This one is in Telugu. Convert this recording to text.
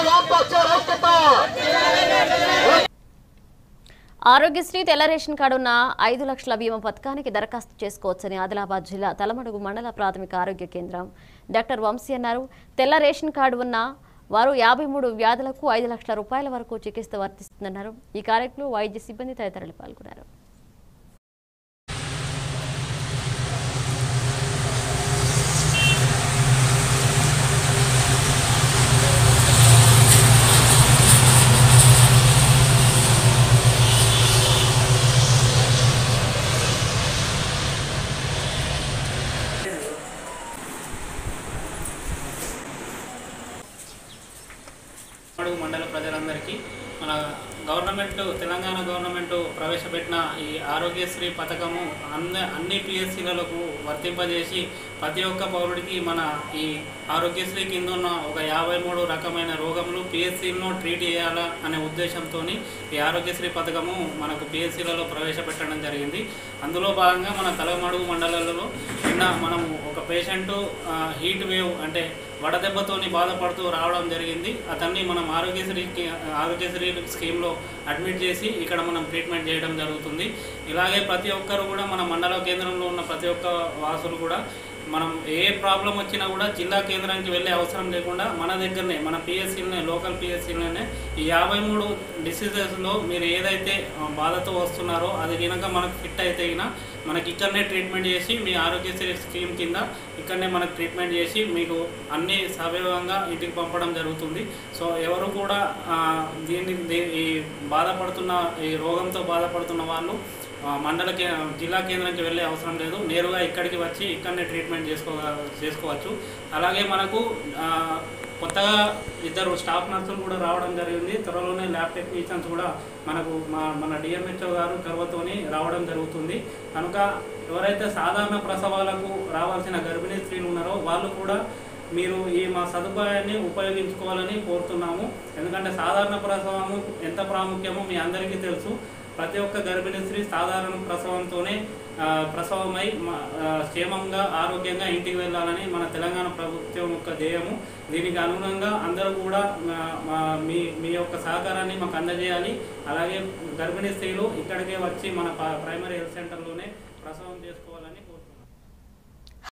వామపక్ష ఐక్యత ఆరోగ్యశ్రీ తెల్ల రేషన్ కార్డు ఉన్న ఐదు లక్షల బీమా పథకానికి దరఖాస్తు చేసుకోవచ్చని ఆదిలాబాద్ జిల్లా తలమడుగు మండల ప్రాథమిక ఆరోగ్య కేంద్రం డాక్టర్ వంశీ అన్నారు తెల్ల రేషన్ కార్డు ఉన్న వారు యాభై మూడు వ్యాధులకు ఐదు లక్షల రూపాయల వరకు చికిత్స వర్తిస్తుందన్నారు ఈ కార్యక్రమంలో వైద్య సిబ్బంది తదితరులు పాల్గొన్నారు అడుగు మండల ప్రజలందరికీ మన గవర్నమెంట్ తెలంగాణ గవర్నమెంట్ ప్రవేశపెట్టిన ఈ ఆరోగ్యశ్రీ పథకము అన్ని అన్ని పిఎస్సీలకు వర్తింపజేసి ప్రతి ఒక్క పౌరుడికి మన ఈ ఆరోగ్యశ్రీ కింద ఉన్న ఒక యాభై మూడు రకమైన రోగములు పిఎస్సీలను ట్రీట్ చేయాలా అనే ఉద్దేశంతో ఈ ఆరోగ్యశ్రీ పథకము మనకు పిఎస్సీలలో ప్రవేశపెట్టడం జరిగింది అందులో భాగంగా మన తలమడుగు మండలాలలో నిన్న మనము ఒక పేషెంట్ హీట్ వేవ్ అంటే వడదెబ్బతోని బాధపడుతూ రావడం జరిగింది అతన్ని మనం ఆరోగ్యశ్రీకి ఆరోగ్యశ్రీ స్కీమ్లో అడ్మిట్ చేసి ఇక్కడ మనం ట్రీట్మెంట్ చేయడం జరుగుతుంది ఇలాగే ప్రతి ఒక్కరు కూడా మన మండల కేంద్రంలో ఉన్న ప్రతి ఒక్క వాసులు కూడా మనం ఏ ప్రాబ్లం వచ్చినా కూడా జిల్లా కేంద్రానికి వెళ్ళే అవసరం లేకుండా మన దగ్గరనే మన పిఎస్సీలనే లోకల్ పిఎస్సీలనే ఈ యాభై మూడు డిసీజెస్లో మీరు ఏదైతే ఆ, బాధతో వస్తున్నారో అది కనుక మనకు ఫిట్ అయితే గిన మనకి ఇక్కడనే ట్రీట్మెంట్ చేసి మీ ఆరోగ్యశ్రీ స్కీమ్ కింద ఇక్కడనే మనకు ట్రీట్మెంట్ చేసి మీకు అన్ని సవ్యంగా ఇంటికి పంపడం జరుగుతుంది సో ఎవరు కూడా ఆ, దీన్ని దీ- ఈ బాధపడుతున్న ఈ రోగంతో బాధపడుతున్న వాళ్ళు ఆ, మండల కే జిల్లా కేంద్రానికి వెళ్ళే అవసరం లేదు నేరుగా ఇక్కడికి వచ్చి ఇక్కడనే ట్రీట్మెంట్ చేసుకో చేసుకోవచ్చు అలాగే మనకు ఆ, కొత్తగా ఇద్దరు స్టాఫ్ నర్సులు కూడా రావడం జరిగింది త్వరలోనే ల్యాబ్ టెక్నీషియన్స్ కూడా మనకు మా మన డిఎంహెచ్ఓ గారు చొరవతోని రావడం జరుగుతుంది కనుక ఎవరైతే సాధారణ ప్రసవాలకు రావాల్సిన గర్భిణీ స్త్రీలు ఉన్నారో వాళ్ళు కూడా మీరు ఈ మా సదుపాయాన్ని ఉపయోగించుకోవాలని కోరుతున్నాము ఎందుకంటే సాధారణ ప్రసవము ఎంత ప్రాముఖ్యమో మీ అందరికీ తెలుసు ప్రతి ఒక్క గర్భిణీ స్త్రీ సాధారణ ప్రసవంతోనే ఆ, ప్రసవమై మ- ఆ, క్షేమంగా ఆరోగ్యంగా ఇంటికి వెళ్ళాలని మన తెలంగాణ ప్రభుత్వం యొక్క ధ్యేయము దీనికి అనుగుణంగా అందరూ కూడా మా- మా- మీ మీ యొక్క సహకారాన్ని మాకు అందజేయాలి అలాగే గర్భిణీ స్త్రీలు ఇక్కడికే వచ్చి మన ప- ప్రైమరీ హెల్త్ సెంటర్లోనే ప్రసవం చేసుకోవాలని కోరుతున్నాను